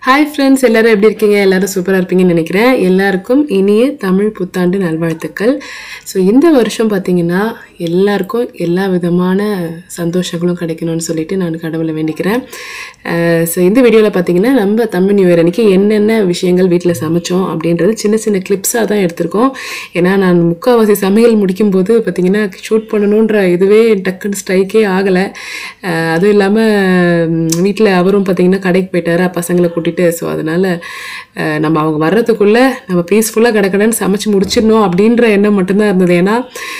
hi friends எல்லாரும் எப்படி இருக்கீங்க எல்லாரும் சூப்பராக இருப்பீங்கன்னு நினைக்கிறேன் எல்லாருக்கும் இனிய தமிழ் புத்தாண்டு நல்வாழ்த்துக்கள் ஸோ இந்த வருஷம் பார்த்தீங்கன்னா எல்லாருக்கும் எல்லா விதமான சந்தோஷங்களும் கிடைக்கணும்னு சொல்லிட்டு நான் கடவுளை வேண்டிக்கிறேன் ஸோ இந்த வீடியோவில் பார்த்தீங்கன்னா நம்ம தமிழ் நியூ இயர் அன்னைக்கு என்னென்ன விஷயங்கள் வீட்டில் சமைச்சோம் அப்படின்றது சின்ன சின்ன கிளிப்ஸாக தான் எடுத்திருக்கோம் ஏன்னா நான் முக்கால்வாசி சமையல் முடிக்கும்போது பார்த்தீங்கன்னா ஷூட் பண்ணணுன்ற இதுவே டக்குன்னு ஸ்ட்ரைக்கே ஆகலை அதுவும் இல்லாமல் வீட்டில் அவரும் பார்த்தீங்கன்னா கடைக்கு போயிட்டாரா பசங்களை கூட்டிகிட்டு ஸோ அதனால் அஹ், நம்ம அவங்க வர்றதுக்குள்ளே நம்ம பீஸ்ஃபுல்லாக கிடக்கடன்னு சமைச்சு முடிச்சிடணும் அப்படின்ற எண்ணம் மட்டும்தான் இருந்தது ஏன்னா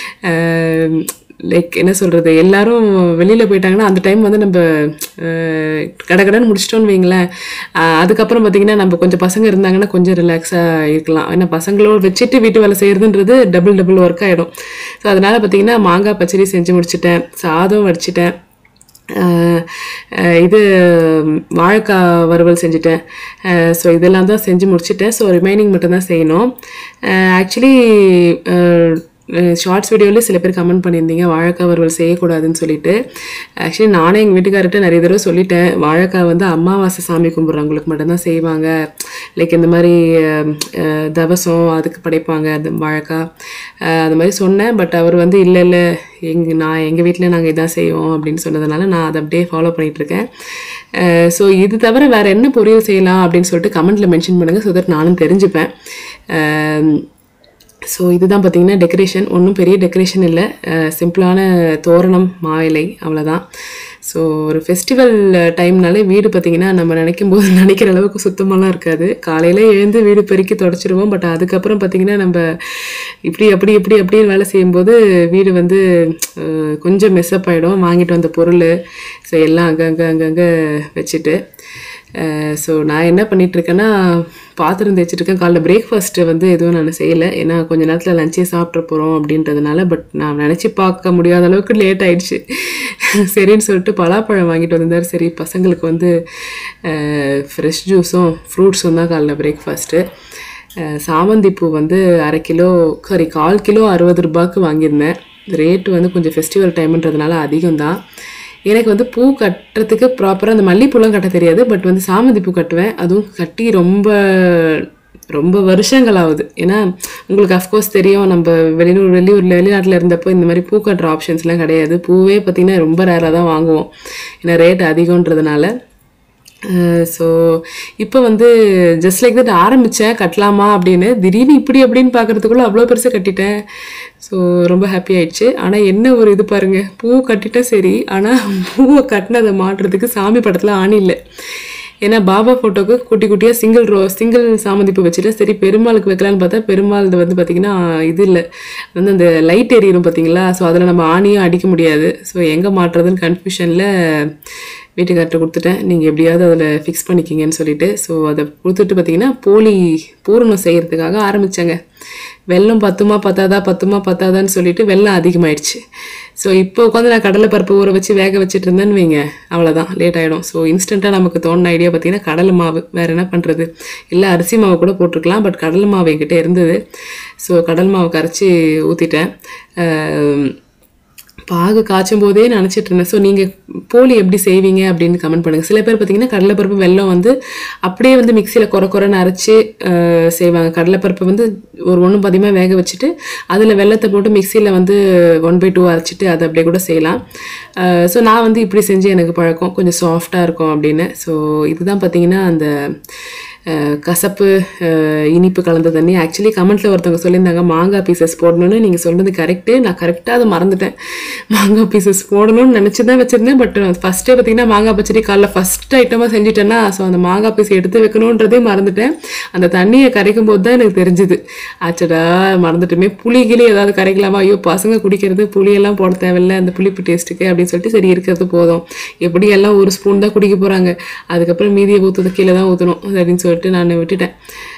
லைக் என்ன சொல்கிறது எல்லாரும் வெளியில் போயிட்டாங்கன்னா அந்த டைம் வந்து நம்ம அஹ், கடகடன்னு முடிச்சிட்டோன்னு வைங்களேன் அஹ், அதுக்கப்புறம் பார்த்தீங்கன்னா நம்ம கொஞ்சம் பசங்க இருந்தாங்கன்னா கொஞ்சம் ரிலாக்ஸாக இருக்கலாம் ஏன்னா பசங்களோட வச்சுட்டு வீட்டு வேலை செய்கிறதுன்றது டபுள் டபுள் ஒர்க் ஆகிடும் ஸோ அதனால் பார்த்தீங்கன்னா மாங்காய் பச்சடி செஞ்சு முடிச்சிட்டேன் சாதம் வடிச்சிட்டேன் அஹ் அஹ் இது ம், வாழைக்காய் வறுவல் செஞ்சுட்டேன் ஸோ இதெல்லாம் தான் செஞ்சு முடிச்சிட்டேன் ஸோ ரிமைனிங் மட்டும்தான் செய்யணும் ஆக்சுவலி ஷார்ட்ஸ் வீடியோவில் சில பேர் கமெண்ட் பண்ணியிருந்தீங்க வாழைக்காய் வறுவல் செய்யக்கூடாதுன்னு சொல்லிட்டு ஆக்சுவலி நானே எங்கள் வீட்டுக்கார்ட்ட நிறைய தடவை சொல்லிட்டேன் வாழைக்காய் வந்து அமாவாசை சாமி கும்பிட்றவங்களுக்கு மட்டும்தான் செய்வாங்க லைக் இந்த மாதிரி அஹ், அஹ், தவசம் அதுக்கு படைப்பாங்க அந்த வாழைக்காய் அஹ், அது மாதிரி சொன்னேன் பட் அவர் வந்து இல்லை இல்லை எங்க நான் எங்கள் வீட்டில் நாங்கள் இதான் செய்வோம் அப்படின்னு சொன்னதுனால நான் அதை அப்படியே ஃபாலோ பண்ணிகிட்ருக்கேன் ஸோ இது தவிர வேறு என்ன பொரியல் செய்யலாம் அப்படின்னு சொல்லிட்டு கமெண்ட்டில் மென்ஷன் பண்ணுங்கள் ஸோ தட் நானும் தெரிஞ்சுப்பேன் அஹ், ஸோ இதுதான் பார்த்தீங்கன்னா டெக்கரேஷன் ஒன்றும் பெரிய டெக்கரேஷன் இல்லை சிம்பிளான தோரணம் மாவிலை அவ்வளோதான் ஸோ ஒரு ஃபெஸ்டிவல் டைம்னாலே வீடு பார்த்தீங்கன்னா நம்ம நினைக்கும் போது நினைக்கிற அளவுக்கு சுத்தமாலாம் இருக்காது காலையில் எழுந்து வீடு பெருக்கி தொடச்சிருவோம் பட் அதுக்கப்புறம் பார்த்தீங்கன்னா நம்ம இப்படி அப்படி இப்படி அப்படின்னு வேலை செய்யும்போது வீடு வந்து அஹ், கொஞ்சம் மெஸ்அப் ஆகிடும் வாங்கிட்டு வந்த பொருள் ஸோ எல்லாம் அங்கங்கே அங்கங்கே வச்சுட்டு ஸோ நான் என்ன பண்ணிட்டு இருக்கேன்னா பாத்திரம் தேய்ச்சிட்டு இருக்கேன் காலைல பிரேக்ஃபாஸ்ட்டு வந்து எதுவும் நான் செய்யலை ஏன்னா கொஞ்ச நேரத்தில் லஞ்சே சாப்பிட்ற போகிறோம் அப்படின்றதுனால பட் நான் நினச்சி பார்க்க முடியாத அளவுக்கு லேட் ஆயிடுச்சு சரின்னு சொல்லிட்டு பலாப்பழம் வாங்கிட்டு வந்திருந்தார் சரி பசங்களுக்கு வந்து ஃப்ரெஷ் ஜூஸும் ஃப்ரூட்ஸும் தான் காலைல பிரேக்ஃபாஸ்ட்டு சாமந்தி பூ வந்து அரை கிலோ சாரி கால் கிலோ அறுபது ரூபாய்க்கு வாங்கியிருந்தேன் ரேட்டு வந்து கொஞ்சம் ஃபெஸ்டிவல் டைம்ன்றதுனால அதிகம் தான் எனக்கு வந்து பூ கட்டுறதுக்கு ப்ராப்பராக அந்த மல்லிப்பூலாம் கட்ட தெரியாது பட் வந்து சாமந்தி பூ கட்டுவேன் அதுவும் கட்டி ரொம்ப ரொம்ப வருஷங்கள் ஆகுது ஏன்னா உங்களுக்கு அஃப்கோர்ஸ் தெரியும் நம்ம வெளியூர் வெளியூரில் வெளிநாட்டில் இருந்தப்போ இந்த மாதிரி பூ கட்டுற ஆப்ஷன்ஸ்லாம் கிடையாது பூவே பார்த்திங்கன்னா ரொம்ப ரேராக தான் வாங்குவோம் ஏன்னா ரேட் அதிகன்றதுனால ஸோ இப்போ வந்து ஜஸ்ட் லைக் தட் ஆரம்பித்தேன் கட்டலாமா அப்படின்னு திடீர்னு இப்படி அப்படின்னு பார்க்குறதுக்குள்ளே அவ்வளோ பெருசாக கட்டிட்டேன் ஸோ ரொம்ப ஹாப்பி ஆயிடுச்சு ஆனால் என்ன ஒரு இது பாருங்க பூ கட்டிட்டா சரி ஆனால் பூவை கட்டினதை மாட்டுறதுக்கு சாமி படத்தில் ஆணி இல்லை ஏன்னா பாபா ஃபோட்டோக்கு குட்டி குட்டியாக சிங்கிள் ரோ சிங்கிள் சாமந்தி பூ வச்சுட்டு சரி பெருமாளுக்கு வைக்கலான்னு பார்த்தா பெருமாள் வந்து பார்த்திங்கன்னா இது இல்லை வந்து அந்த லைட் எரியிடும் பார்த்தீங்களா ஸோ அதில் நம்ம ஆணியும் அடிக்க முடியாது ஸோ எங்கே மாட்டுறதுன்னு கன்ஃபியூஷனில் வீட்டுக்கார்ட்ட கொடுத்துட்டேன் நீங்கள் எப்படியாவது அதில் ஃபிக்ஸ் பண்ணிக்கிங்கன்னு சொல்லிட்டு ஸோ அதை கொடுத்துட்டு பார்த்தீங்கன்னா போலி பூரணம் செய்கிறதுக்காக ஆரம்பித்தேங்க வெல்லம் பத்துமா பத்தாதா பத்துமா பத்தாதான்னு சொல்லிட்டு வெல்லம் அதிகமாயிடுச்சு ஸோ இப்போ உட்காந்து நான் கடலை பருப்பு ஊற வச்சு வேக வச்சுட்டு இருந்தேன்னு வைங்க அவ்வளோதான் லேட் ஆகிடும் ஸோ இன்ஸ்டண்ட்டாக நமக்கு தோணுன ஐடியா பார்த்தீங்கன்னா கடலை மாவு வேறு என்ன பண்ணுறது இல்லை அரிசி மாவு கூட போட்டிருக்கலாம் பட் கடலை மாவு என்கிட்ட இருந்தது ஸோ கடல் மாவு கரைச்சி ஊற்றிட்டேன் பாகு காய்ச்சும் போதே நினச்சிட்டு இருந்தேன் ஸோ நீங்கள் போலி எப்படி செய்வீங்க அப்படின்னு கமெண்ட் பண்ணுங்கள் சில பேர் பார்த்தீங்கன்னா கடலைப்பருப்பு வெல்லம் வந்து அப்படியே வந்து மிக்சியில் குறை குறைன்னு அரைச்சி அஹ், செய்வாங்க கடலைப்பருப்பு வந்து ஒரு ஒன்று பதிகமாக வேக வச்சுட்டு அதில் வெல்லத்தை போட்டு மிக்சியில் வந்து ஒன் பை டூ அரைச்சிட்டு அதை அப்படியே கூட செய்யலாம் ஸோ நான் வந்து இப்படி செஞ்சு எனக்கு பழக்கம் கொஞ்சம் சாஃப்டாக இருக்கும் அப்படின்னு ஸோ இதுதான் பார்த்தீங்கன்னா அந்த அஹ், கசப்பு அஹ், இனிப்பு கலந்த தண்ணி ஆக்சுவலி கமெண்ட்டில் ஒருத்தவங்க சொல்லியிருந்தாங்க மாங்காய் பீசஸ் போடணும்னு நீங்கள் சொன்னது கரெக்டு நான் கரெக்டாக அதை மறந்துட்டேன் மாங்காய் பீசஸ் போடணும்னு நினச்சி தான் வச்சுருந்தேன் பட் ஃபஸ்ட்டே பார்த்தீங்கன்னா மாங்காய் பச்சடி காலைல ஃபஸ்ட் ஐட்டமாக செஞ்சுட்டேன்னா ஸோ அந்த மாங்காய் பீஸ் எடுத்து வைக்கணுன்றதே மறந்துட்டேன் அந்த தண்ணியை கரைக்கும் போது தான் எனக்கு தெரிஞ்சுது ஆச்சடா மறந்துட்டுமே புளி கிளி ஏதாவது கரைக்கலாமா ஐயோ பசங்க குடிக்கிறது புளியெல்லாம் போட தேவையில்ல அந்த புளிப்பு டேஸ்ட்டுக்கு அப்படின்னு சொல்லிட்டு சரி இருக்கிறது போதும் எப்படி எல்லாம் ஒரு ஸ்பூன் தான் குடிக்க போகிறாங்க அதுக்கப்புறம் மீதியை ஊற்றுறது கீழே தான் ஊற்றணும் அப்படின்னு சொல்லிட்டு நான் விட்டுட்டேன்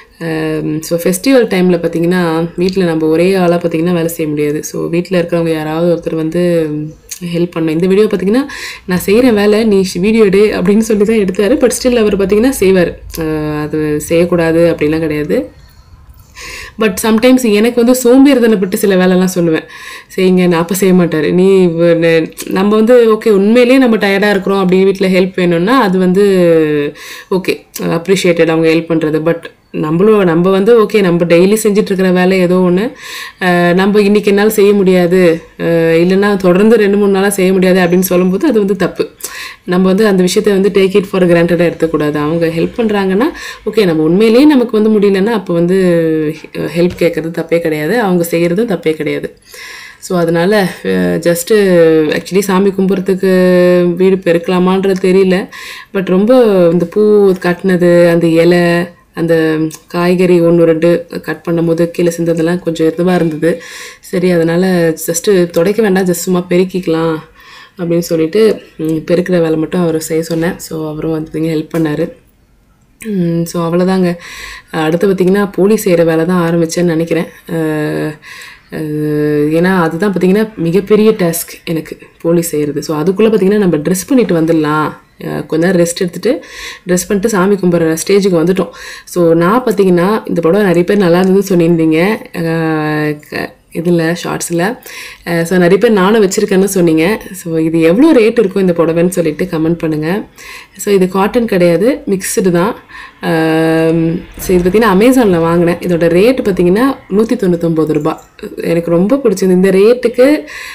ஸோ ஃபெஸ்டிவல் டைமில் பார்த்தீங்கன்னா வீட்டில் நம்ம ஒரே ஆளாக பார்த்தீங்கன்னா வேலை செய்ய முடியாது ஸோ வீட்டில் இருக்கிறவங்க யாராவது ஒருத்தர் வந்து ஹெல்ப் பண்ணணும் இந்த வீடியோ பார்த்தீங்கன்னா நான் செய்கிற வேலை நீ வீடியோ எடு அப்படின்னு சொல்லி தான் எடுத்தார் பட் ஸ்டில் அவர் பார்த்தீங்கன்னா செய்வார் அது செய்யக்கூடாது அப்படிலாம் கிடையாது பட் சம்டைம்ஸ் எனக்கு வந்து சோம்பேறித்தனப்பட்டு சில வேலைலாம் சொல்லுவேன் செய்யுங்க நான் அப்போ செய்ய மாட்டார் நீ வ- ந- நம்ம வந்து ஓகே உண்மையிலேயே நம்ம டயர்டாக இருக்கிறோம் அப்படி வீட்டில் ஹெல்ப் வேணும்னா அது வந்து ஓகே அப்ரிஷியேட்டட் அவங்க ஹெல்ப் பண்ணுறது பட் நம்மளும் நம்ம வந்து ஓகே நம்ம டெய்லி செஞ்சுட்டு இருக்கிற வேலை ஏதோ ஒன்று நம்ம இன்னைக்கு என்னால் செய்ய முடியாது அஹ் இல்லைன்னா தொடர்ந்து ரெண்டு மூணு நாளாக செய்ய முடியாது அப்படின்னு சொல்லும்போது அது வந்து தப்பு நம்ம வந்து அந்த விஷயத்தை வந்து டேக் இட் ஃபார் கிராண்டடாக எடுத்துக்கூடாது அவங்க ஹெல்ப் பண்ணுறாங்கன்னா ஓகே நம்ம உண்மையிலேயே நமக்கு வந்து முடியலன்னா அப்போ வந்து ஹெல்ப் கேட்குறது தப்பே கிடையாது அவங்க செய்கிறதும் தப்பே கிடையாது ஸோ அதனால் ஜஸ்ட்டு ஆக்சுவலி சாமி கும்பிட்றதுக்கு வீடு பெருக்கலாமான்றது தெரியல பட் ரொம்ப இந்த பூ கட்டினது அந்த இலை அந்த காய்கறி ஒன்று ரெண்டு கட் பண்ணும்போது கீழே சிந்ததெல்லாம் கொஞ்சம் இதுவாக இருந்தது சரி அதனால் ஜஸ்ட்டு துடைக்க வேண்டாம் ஜஸ்ட் சும்மா பெருக்கிக்கலாம் அப்படின்னு சொல்லிட்டு ம், பெருக்கிற வேலை மட்டும் அவர் செய்ய சொன்னேன் ஸோ அவரும் வந்து ஹெல்ப் பண்ணார் ஸோ அவ்வளோதாங்க அடுத்து பார்த்திங்கன்னா போலி செய்கிற வேலை தான் ஆரம்பித்தேன்னு நினைக்கிறேன் அஹ், அஹ், ஏன்னா அதுதான் பார்த்திங்கன்னா மிகப்பெரிய டாஸ்க் எனக்கு போலி செய்கிறது ஸோ அதுக்குள்ளே பார்த்திங்கன்னா நம்ம ட்ரெஸ் பண்ணிட்டு வந்துடலாம் அஹ், கொஞ்ச நேரம் ரெஸ்ட் எடுத்துகிட்டு ட்ரெஸ் பண்ணிட்டு சாமி கும்பிட்ற ஸ்டேஜுக்கு வந்துட்டோம் ஸோ நான் பார்த்தீங்கன்னா இந்த படம் நிறைய பேர் நல்லா இருந்ததுன்னு சொல்லியிருந்தீங்க அஹ், க- இதில் ஷார்ட்ஸில் ஸோ நிறைய பேர் நானும் வச்சுருக்கேன்னு சொன்னீங்க ஸோ இது எவ்வளோ ரேட் இருக்கும் இந்த புடவைன்னு சொல்லிட்டு கமெண்ட் பண்ணுங்கள் ஸோ இது காட்டன் கிடையாது மிக்ஸ்டு தான் ஸோ இது பார்த்தீங்கன்னா அமேசானில் வாங்கினேன் இதோட ரேட் பார்த்தீங்கன்னா நூற்றி தொண்ணூத்தொம்பது ரூபாய் எனக்கு ரொம்ப பிடிச்சது இந்த ரேட்டுக்கு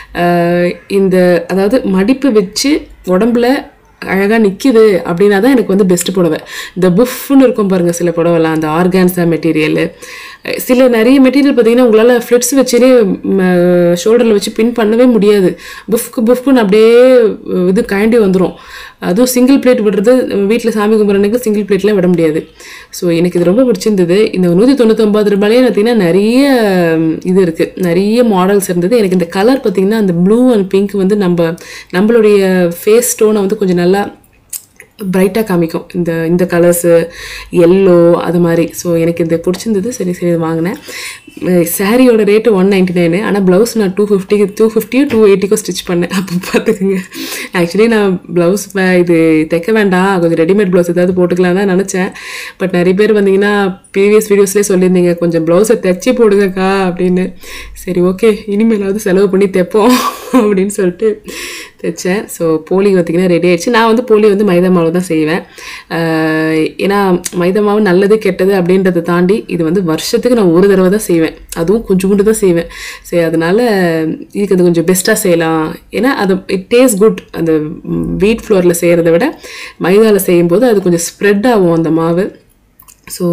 இந்த அதாவது மடிப்பு வச்சு உடம்புல அழகாக நிற்கிது அப்படின்னா தான் எனக்கு வந்து பெஸ்ட் புடவை இந்த புஃப்னு இருக்கும் பாருங்கள் சில புடவைலாம் அந்த ஆர்கான்ஸா மெட்டீரியல் சில நிறைய மெட்டீரியல் பார்த்தீங்கன்னா உங்களால் ஃப்ளிட்ஸ் வச்சுனே ஷோல்டரில் வச்சு பின் பண்ணவே முடியாது புஃப்க்கு புஃப்க்குன்னு அப்படியே இது கழண்டி வந்துடும் அதுவும் சிங்கிள் பிளேட் விடுறது வீட்டில் சாமி கும்பிட்றனுக்கு சிங்கிள் பிளேட்லாம் விட முடியாது ஸோ எனக்கு இது ரொம்ப பிடிச்சிருந்தது இந்த நூற்றி தொண்ணூத்தொம்பது ரூபாயிலே பார்த்தீங்கன்னா நிறைய ம், இது இருக்குது நிறைய மாடல்ஸ் இருந்தது எனக்கு இந்த கலர் பார்த்தீங்கன்னா அந்த ப்ளூ அண்ட் பிங்க் வந்து நம்ம நம்மளுடைய ஃபேஸ் ஸ்டோனை வந்து கொஞ்சம் நல்லா பிரைட்டாக காமிக்கும் இந்த இந்த கலர்ஸு எல்லோ அது மாதிரி ஸோ எனக்கு இது பிடிச்சிருந்தது சரி சரி இது வாங்கினேன் சாரியோட ரேட்டு ஒன் நைன்டி நைனு ஆனால் ப்ளவுஸ் நான் டூ ஃபிஃப்டிக்கு டூ ஃபிஃப்டியோ டூ எயிட்டிக்கோ ஸ்டிச் பண்ணேன் அப்போ பார்த்துக்குங்க ஆக்சுவலி நான் ப்ளவுஸ் இது தைக்க வேண்டாம் கொஞ்சம் ரெடிமேட் ப்ளவுஸ் ஏதாவது போட்டுக்கலாம் தான் நினச்சேன் பட் நிறைய பேர் வந்தீங்கன்னா ப்ரீவியஸ் வீடியோஸ்லேயே சொல்லியிருந்தீங்க கொஞ்சம் ப்ளவுஸை தைச்சி போடுங்கக்கா அப்படின்னு சரி ஓகே இனிமேலாவது செலவு பண்ணி தைப்போம் அப்படின்னு சொல்லிட்டு தைச்சேன் ஸோ போலி பார்த்திங்கன்னா ரெடி ஆயிடுச்சு நான் வந்து போலி வந்து மைதா மாவு தான் செய்வேன் ஆஹ் ஏன்னா மைதா மாவு நல்லது கெட்டது அப்படின்றத தாண்டி இது வந்து வருஷத்துக்கு நான் ஒரு தடவை தான் செய்வேன் அதுவும் கொஞ்சோண்டு தான் செய்வேன் சரி அதனால இதுக்கு அது கொஞ்சம் பெஸ்ட்டாக செய்யலாம் ஏன்னா அது இட் டேஸ்ட் குட் அந்த வீட் ஃப்ளோரில் செய்கிறத விட மைதாவில் செய்யும்போது அது கொஞ்சம் ஸ்ப்ரெட் ஆகும் அந்த மாவு ஸோ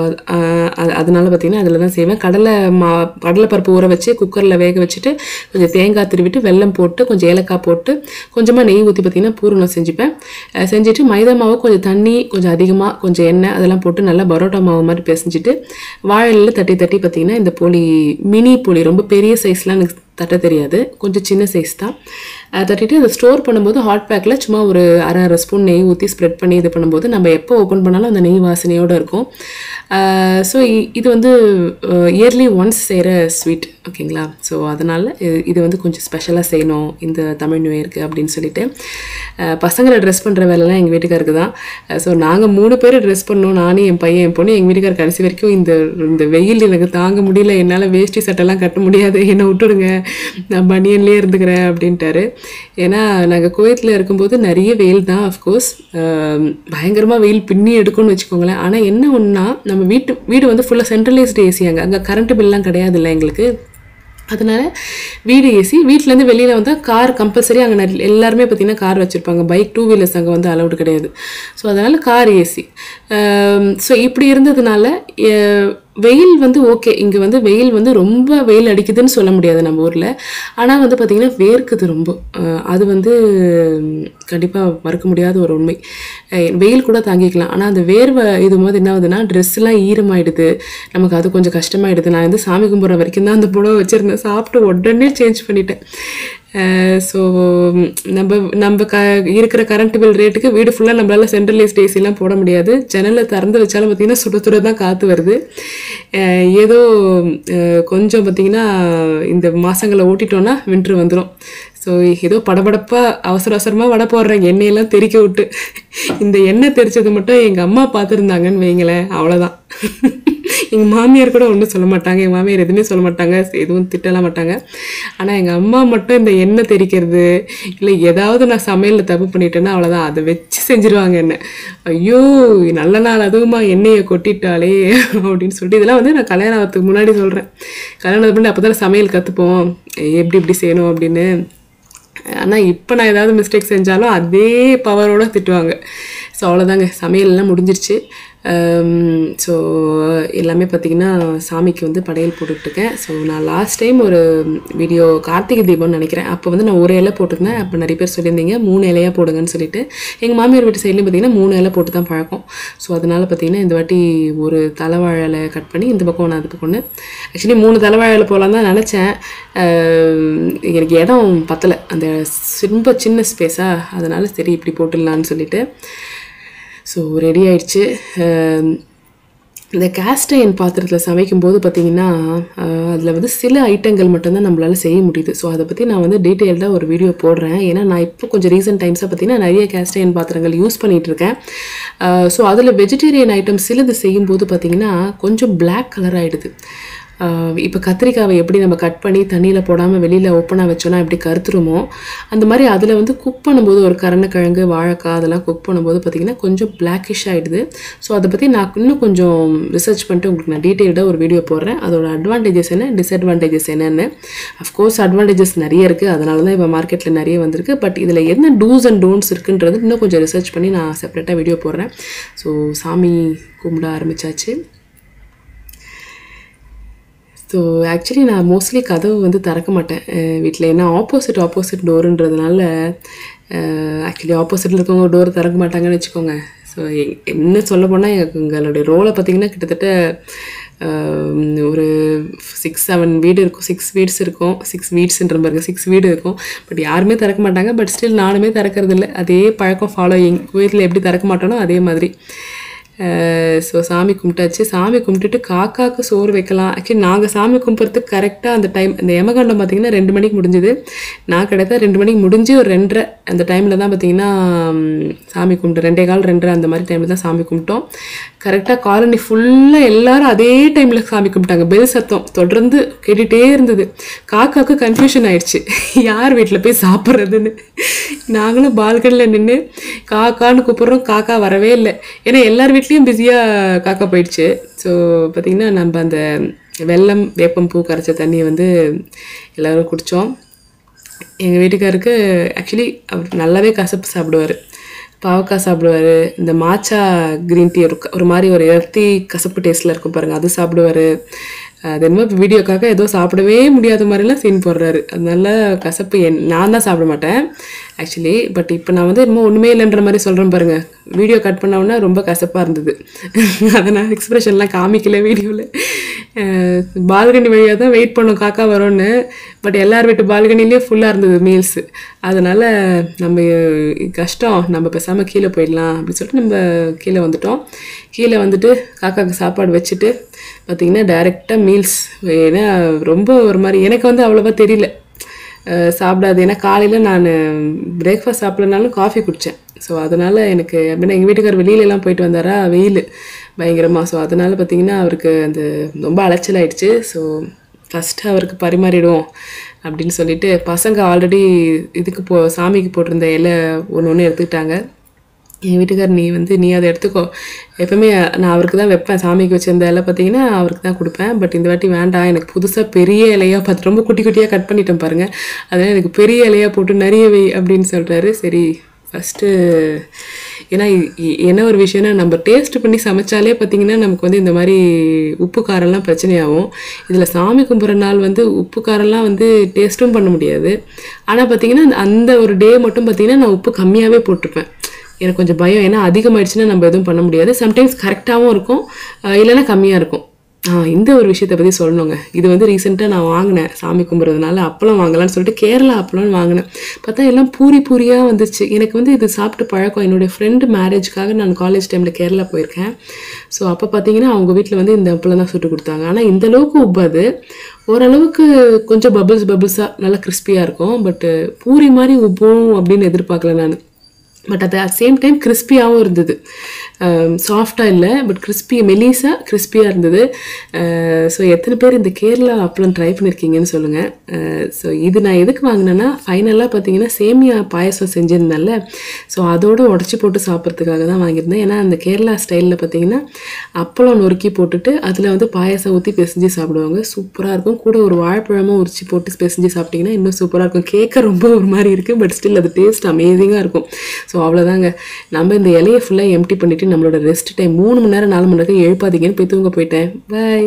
அதனால பார்த்தீங்கன்னா அதில் தான் செய்வேன் கடலை மா கடலை பருப்பு ஊற வச்சு குக்கரில் வேக வச்சுட்டு கொஞ்சம் தேங்காய் திருவிட்டு வெல்லம் போட்டு கொஞ்சம் ஏலக்காய் போட்டு கொஞ்சமாக நெய் ஊற்றி பார்த்தீங்கன்னா பூரணம் செஞ்சுப்பேன் அஹ் செஞ்சுட்டு மைதா மாவு கொஞ்சம் தண்ணி கொஞ்சம் அதிகமாக கொஞ்சம் எண்ணெய் அதெல்லாம் போட்டு நல்லா பரோட்டா மாவு மாதிரி பிசைஞ்சிட்டு வாழையில் தட்டி தட்டி பார்த்தீங்கன்னா இந்த போலி மினி போலி ரொம்ப பெரிய சைஸ்லாம் எனக்கு தட்ட தெரியாது கொஞ்சம் சின்ன சைஸ் தான் அஹ் தட்டிட்டு அதை ஸ்டோர் பண்ணும்போது ஹாட் பேக்கில் சும்மா ஒரு அரை அரை ஸ்பூன் நெய் ஊற்றி ஸ்ப்ரெட் பண்ணி இது பண்ணும்போது நம்ம எப்போ ஓப்பன் பண்ணாலும் அந்த நெய் வாசனையோடு இருக்கும் ஸோ இது வந்து இயர்லி ஒன்ஸ் செய்கிற ஸ்வீட் ஓகேங்களா ஸோ அதனால் இது வந்து கொஞ்சம் ஸ்பெஷலாக செய்யணும் இந்த தமிழ் நியூ இயர்க்கு அப்படின்னு சொல்லிட்டு அஹ் பசங்களை ட்ரெஸ் பண்ணுற வேலைலாம் எங்கள் வீட்டுக்காருக்கு தான் ஸோ நாங்கள் மூணு பேர் ட்ரெஸ் பண்ணோம் நானே என் பையன் என் பொண்ணு எங்கள் வீட்டுக்கார் கடைசி வரைக்கும் இந்த இந்த வெயில் எனக்கு தாங்க முடியல என்னால் வேஷ்டி சட்டைலாம் கட்ட முடியாது என்னை விட்டுடுங்க நான் பனியன்லேயே இருந்துக்கிறேன் அப்படின்ட்டாரு ஏன்னா நாங்கள் குவைத்தில் இருக்கும்போது நிறைய வெயில் தான் அஃப்கோர்ஸ் பயங்கரமாக வெயில் பின்னி எடுக்கும்னு வச்சுக்கோங்களேன் ஆனால் என்ன ஒன்றா நம்ம வீட்டு வீடு வந்து ஃபுல்லாக சென்ட்ரலைஸ்டு ஏசி அங்கே அங்கே கரண்ட் பில்லாம் கிடையாதுல்ல எங்களுக்கு அதனால வீடு ஏசி வீட்டிலேருந்து வெளியில் வந்தால் கார் கம்பல்சரி அங்கே நிறைய எல்லாருமே பார்த்தீங்கன்னா கார் வச்சுருப்பாங்க பைக் டூ வீலர்ஸ் அங்கே வந்து அலௌடு கிடையாது ஸோ அதனால் கார் ஏசி ஸோ இப்படி இருந்ததுனால அஹ், வெயில் வந்து ஓகே இங்கே வந்து வெயில் வந்து ரொம்ப வெயில் அடிக்குதுன்னு சொல்ல முடியாது நம்ம ஊரில் ஆனால் வந்து பார்த்திங்கன்னா வேர்க்குது ரொம்ப அஹ், அது வந்து கண்டிப்பாக மறுக்க முடியாத ஒரு உண்மை அஹ், வெயில் கூட தாங்கிக்கலாம் ஆனால் அந்த வேர்வை இது போது என்ன ஆகுதுன்னா ட்ரெஸ்லாம் ஈரமாயிடுது நமக்கு அது கொஞ்சம் கஷ்டமாயிடுது நான் வந்து சாமி கும்பிட்ற வரைக்கும் தான் அந்த புடவை வச்சுருந்தேன் சாப்பிட்டு உடனே சேஞ்ச் பண்ணிட்டேன் ஸோ நம்ம நம்ம க இருக்கிற கரண்ட் பில் ரேட்டுக்கு வீடு ஃபுல்லாக நம்மளால சென்ட்ரலைஸ்ட் ஏசிலாம் போட முடியாது ஜன்னலை திறந்து வச்சாலும் பார்த்தீங்கன்னா சுட சுட தான் காற்று வருது அஹ் ஏதோ அஹ் கொஞ்சம் பார்த்தீங்கன்னா இந்த மாதங்களை ஓட்டிட்டோன்னா வின்ட்ரு வந்துடும் ஸோ ஏதோ படபடப்பாக அவசர அவசரமாக வடை போடுறேன் எண்ணெயெல்லாம் தெறிக்க விட்டு இந்த எண்ணெய் தெரிச்சது மட்டும் எங்கள் அம்மா பார்த்துருந்தாங்கன்னு வைங்களேன் அவ்வளோதான் எங்கள் மாமியார் கூட ஒன்றும் சொல்ல மாட்டாங்க எங்கள் மாமியார் எதுவுமே சொல்ல மாட்டாங்க எதுவும் திட்டலாம் மாட்டாங்க ஆனால் எங்கள் அம்மா மட்டும் இந்த எண்ணெய் தெரிக்கிறது இல்லை ஏதாவது நான் சமையலில் தப்பு பண்ணிட்டேன்னா அவ்வளோதான் அதை வச்சு செஞ்சுருவாங்க என்ன ஐயோ நல்ல நாள் அதுவுமா எண்ணெயை கொட்டிட்டாளே அப்படின்னு சொல்லிட்டு இதெல்லாம் வந்து நான் கல்யாணம் ஆகிறதுக்கு முன்னாடி சொல்கிறேன் கல்யாணம் பண்ணி அப்போ தான் சமையல் கற்றுப்போம் எப்படி இப்படி செய்யணும் அப்படின்னு ஆனால் இப்போ நான் ஏதாவது மிஸ்டேக் செஞ்சாலும் அதே பவரோட திட்டுவாங்க ஸோ அவ்வளோதாங்க சமையல்லாம் முடிஞ்சிருச்சு ஸோ எல்லாமே பார்த்திங்கன்னா சாமிக்கு வந்து படையல் போட்டுட்ருக்கேன் ஸோ நான் லாஸ்ட் டைம் ஒரு வீடியோ கார்த்திகை தீபம்னு நினைக்கிறேன் அப்போ வந்து நான் ஒரு இலை போட்டிருந்தேன் அப்போ நிறைய பேர் சொல்லியிருந்தீங்க மூணு இலையாக போடுங்கன்னு சொல்லிட்டு எங்கள் மாமியார் வீட்டு சைட்லேயும் பார்த்திங்கன்னா மூணு இலை போட்டு தான் பழக்கம் ஸோ அதனால் பார்த்திங்கன்னா இந்த வாட்டி ஒரு தலைவாழை இலை கட் பண்ணி இந்த பக்கம் ஒன்று அது பக்கம் ஒன்று ஆக்சுவலி மூணு தலைவாழை இலை போகலாம் தான் நினச்சேன் எனக்கு இடம் பத்தலை அந்த ரொம்ப சின்ன ஸ்பேஸாக அதனால் சரி இப்படி போட்டுடலான்னு சொல்லிட்டு ஸோ ரெடி ஆயிடுச்சு அஹ் இந்த கேஸ்ட் அயன் பாத்திரத்தில் சமைக்கும்போது பார்த்தீங்கன்னா அதில் வந்து சில ஐட்டங்கள் மட்டும்தான் நம்மளால செய்ய முடியுது ஸோ அதை பற்றி நான் வந்து டீட்டெயில்டாக ஒரு வீடியோ போடுறேன் ஏன்னா நான் இப்போ கொஞ்சம் ரீசெண்ட் டைம்ஸாக பார்த்தீங்கன்னா நிறைய கேஸ்ட் அயன் பாத்திரங்கள் யூஸ் பண்ணிகிட்டு இருக்கேன் ஸோ அதில் வெஜிடேரியன் ஐட்டம் சிலது செய்யும்போது பார்த்தீங்கன்னா கொஞ்சம் Black கலர் ஆகிடுது இப்போ கத்திரிக்காவை எப்படி நம்ம கட் பண்ணி தண்ணியில் போடாமல் வெளியில் ஓப்பனாக வச்சோன்னா எப்படி கருத்துருமோ அந்த மாதிரி அதில் வந்து குக் பண்ணும்போது ஒரு கருணக்கிழங்கு வாழைக்காய் அதெல்லாம் குக் பண்ணும்போது பார்த்திங்கன்னா கொஞ்சம் பிளாக்கிஷ் ஆகிடுது ஸோ அதை பற்றி நான் இன்னும் கொஞ்சம் ரிசர்ச் பண்ணிட்டு உங்களுக்கு நான் டீட்டெயில்டாக ஒரு வீடியோ போடுறேன் அதோட அட்வான்டேஜஸ் என்ன டிஸ்அட்வான்டேஜஸ் என்னென்னு அஃப்கோர்ஸ் அட்வான்டேஜஸ் நிறைய இருக்குது அதனால தான் இப்போ மார்க்கெட்டில் நிறைய வந்திருக்கு பட் இதில் என்ன டூஸ் அண்ட் டோன்ட்ஸ் இருக்குன்றது இன்னும் கொஞ்சம் ரிசர்ச் பண்ணி நான் செப்பரேட்டாக வீடியோ போடுறேன் ஸோ சாமி கும்பிட ஆரம்பிச்சாச்சு ஸோ ஆக்சுவலி நான் மோஸ்ட்லி கதவு வந்து திறக்க மாட்டேன் வீட்டில் ஏன்னா ஆப்போசிட் ஆப்போசிட் டோருன்றதுனால ஆக்சுவலி ஆப்போசிட்டில் இருக்கவங்க டோர் திறக்க மாட்டாங்கன்னு வச்சுக்கோங்க ஸோ என்ன சொல்ல போனால் எங்களுக்கு எங்களுடைய ரோலை பார்த்தீங்கன்னா கிட்டத்தட்ட அஹ், ஒரு சிக்ஸ் செவன் வீடு இருக்கும் சிக்ஸ் வீட்ஸ் இருக்கும் சிக்ஸ் வீட்ஸ்ன்ற பாருங்க சிக்ஸ் வீடு இருக்கும் பட் யாருமே திறக்க மாட்டாங்க பட் ஸ்டில் நானுமே திறக்கிறது இல்லை அதே பழக்கம் ஃபாலோயிங் வீட்டில் எப்படி திறக்க மாட்டேனோ அதே மாதிரி ஸோ சாமி கும்பிட்டாச்சு சாமி கும்பிட்டுட்டு காக்காக்கு சோறு வைக்கலாம் ஆக்சுவலி நாங்கள் சாமி கும்பிட்றதுக்கு கரெக்டாக அந்த டைம் இந்த யமகண்டம் பார்த்தீங்கன்னா ரெண்டு மணிக்கு முடிஞ்சுது நான் கிடைத்தா ரெண்டு மணிக்கு முடிஞ்சு ஒரு ரெண்டரை அந்த டைமில் தான் பார்த்தீங்கன்னா ம், சாமி கும்பிட்டு ரெண்டே கால் ரெண்டரை அந்த மாதிரி டைமில் தான் சாமி கும்பிட்டோம் கரெக்டாக காலனி ஃபுல்லாக எல்லாரும் அதே டைமில் சாமி கும்பிட்டாங்க பெல் சத்தம் தொடர்ந்து கேட்டுகிட்டே இருந்தது காக்காக்கு கன்ஃபியூஷன் ஆயிடுச்சு யார் வீட்டில் போய் சாப்பிட்றதுன்னு நாங்களும் பால்கனியில் நின்று காக்கான்னு கூப்பிட்றோம் காக்கா வரவே இல்லை ஏன்னா எல்லார் வீட்லேயும் பிஸியாக காக்கா போயிடுச்சு ஸோ பார்த்திங்கன்னா நம்ம அந்த வெல்லம் வேப்பம் பூ கரைச்ச தண்ணியை வந்து எல்லோரும் குடித்தோம் எங்கள் வீட்டுக்காருக்கு ஆக்சுவலி அவர் நல்லாவே கசப்பு சாப்பிடுவார் பாவக்காய் சாப்பிடுவார் இந்த மாச்சா க்ரீன் டீ ஒரு ஒரு மாதிரி ஒரு எர்த்தி கசப்பு டேஸ்ட்டில் இருக்கும் பாருங்கள் அது சாப்பிடுவார் அது என்னமோ இப்போ வீடியோக்காக ஏதோ சாப்பிடவே முடியாத மாதிரிலாம் சீன் போடுறாரு அதனால கசப்பு என் நான் தான் சாப்பிட மாட்டேன் ஆக்சுவலி பட் இப்போ நான் வந்து என்னமோ ஒன்றுமே இல்லைன்ற மாதிரி சொல்கிறேன் பாருங்கள் வீடியோ கட் பண்ண உடனே ரொம்ப கசப்பாக இருந்தது அதை நான் எக்ஸ்ப்ரெஷன்லாம் காமிக்கல வீடியோவில் பால்கனி வழியாக தான் வெயிட் பண்ணோம் காக்கா வரும்னு பட் எல்லார் வீட்டு பால்கனிலேயும் ஃபுல்லாக இருந்தது மீல்ஸு அதனால் நம்ம கஷ்டம் நம்ம பேசாமல் கீழே போயிடலாம் அப்படின்னு சொல்லிட்டு நம்ம கீழே வந்துட்டோம் கீழே வந்துட்டு காக்காக்கு சாப்பாடு வச்சுட்டு பார்த்திங்கன்னா டைரெக்டாக மீல்ஸ் ஏன்னா ரொம்ப ஒரு மாதிரி எனக்கு வந்து அவ்வளோவா தெரியல அஹ் சாப்பிடாது ஏன்னா காலையில் நான் பிரேக்ஃபாஸ்ட் சாப்பிட்லனாலும் காஃபி குடித்தேன் ஸோ அதனால் எனக்கு அப்படின்னா எங்கள் வீட்டுக்கார் வெளியிலலாம் போயிட்டு வந்தாரா வெயில் பயங்கரமாக ஸோ அதனால் பார்த்தீங்கன்னா அவருக்கு அந்த ரொம்ப அலைச்சல் ஆயிடுச்சு ஸோ ஃபஸ்ட்டு அவருக்கு பரிமாறிடுவோம் அப்படின்னு சொல்லிட்டு பசங்க ஆல்ரெடி இதுக்கு போ சாமிக்கு போட்டிருந்த இலை ஒன்று ஒன்று எடுத்துக்கிட்டாங்க என் வீட்டுக்கார் நீ வந்து நீ அதை எடுத்துக்கோ எப்பவுமே நான் அவருக்கு தான் வைப்பேன் சாமிக்கு வச்சிருந்த இலை பார்த்தீங்கன்னா அவருக்கு தான் கொடுப்பேன் பட் இந்த வாட்டி வேண்டாம் எனக்கு புதுசாக பெரிய இலையாக பார்த்து ரொம்ப குட்டி குட்டியாக கட் பண்ணிட்டேன் பாருங்கள் அதனால் எனக்கு பெரிய இலையாக போட்டு நிறைய வை அப்படின்னு சொல்கிறாரு சரி ஃபஸ்ட்டு ஏன்னா இ- இ- என்ன ஒரு விஷயம்னா நம்ம டேஸ்ட் பண்ணி சமைச்சாலே பார்த்தீங்கன்னா நமக்கு வந்து இந்த மாதிரி உப்பு காரம்லாம் பிரச்சனையாகும் இதில் சாமி கும்பிட்ற நாள் வந்து உப்பு காரம்லாம் வந்து டேஸ்ட்டும் பண்ண முடியாது ஆனால் பார்த்தீங்கன்னா அந்த ஒரு டே மட்டும் பார்த்தீங்கன்னா நான் உப்பு கம்மியாகவே போட்டிருப்பேன் எனக்கு கொஞ்சம் பயம் ஏன்னா அதிகமாயிடுச்சுன்னா நம்ம எதுவும் பண்ண முடியாது சம்டைம்ஸ் கரெக்டாகவும் இருக்கும் அஹ் இல்லைன்னா கம்மியாக இருக்கும் ஆ இந்த ஒரு விஷயத்தை பற்றி சொல்லணுங்க இது வந்து ரீசெண்டாக நான் வாங்கினேன் சாமி கும்பிட்றதுனால அப்பளம் வாங்கலாம்னு சொல்லிட்டு கேரளா அப்பளம்னு வாங்கினேன் பார்த்தா எல்லாம் பூரி பூரியாக வந்துச்சு எனக்கு வந்து இது சாப்பிட்டு பழக்கம் என்னுடைய ஃப்ரெண்டு மேரேஜ்க்காக நான் காலேஜ் டைமில் கேரளா போயிருக்கேன் ஸோ அப்போ பார்த்தீங்கன்னா அவங்க வீட்டில் வந்து இந்த அப்பளம் தான் சுட்டு கொடுத்தாங்க ஆனால் இந்த அளவுக்கு உப்பாது ஓரளவுக்கு கொஞ்சம் பபிள்ஸ் பபிள்ஸாக நல்லா கிறிஸ்பியாக இருக்கும் பட்டு பூரி மாதிரி உப்பும் அப்படின்னு எதிர்பார்க்கல நான் பட் அது அட் சேம் டைம் கிறிஸ்பியாகவும் இருந்தது சாஃப்டாக இல்லை பட் கிறிஸ்பி மெலிசாக கிறிஸ்பியாக இருந்தது ஸோ எத்தனை பேர் இந்த கேரளா அப்பளம் ட்ரை பண்ணியிருக்கீங்கன்னு சொல்லுங்கள் ஸோ இது நான் எதுக்கு வாங்கினேன்னா ஃபைனலாக பார்த்தீங்கன்னா சேமியா பாயசம் செஞ்சிருந்தேன்ல ஸோ அதோட உடச்சி போட்டு சாப்பிட்றதுக்காக தான் வாங்கியிருந்தேன் ஏன்னா அந்த கேரளா ஸ்டைலில் பார்த்தீங்கன்னா அப்பளம் நொறுக்கி போட்டுட்டு அதில் வந்து பாயசம் ஊற்றி பிசைஞ்சு சாப்பிடுவாங்க சூப்பராக இருக்கும் கூட ஒரு வாழைப்பழமும் உரிச்சு போட்டு பிசைஞ்சு சாப்பிட்டிங்கன்னா இன்னும் சூப்பராக இருக்கும் கேட்க ரொம்ப ஒரு மாதிரி இருக்குது பட் ஸ்டில் அது டேஸ்ட் அமேசிங்காக இருக்கும் ஸோ அவ்வளோதாங்க நம்ம இந்த இலையை ஃபுல்லாக எம்டி பண்ணிவிட்டு நம்மளோட ரெஸ்ட் டைம் மூணு மணி நேரம் நாலு மணி நேரம் எழுப்பாதீங்கன்னு போய் தூங்க போயிட்டேன் பை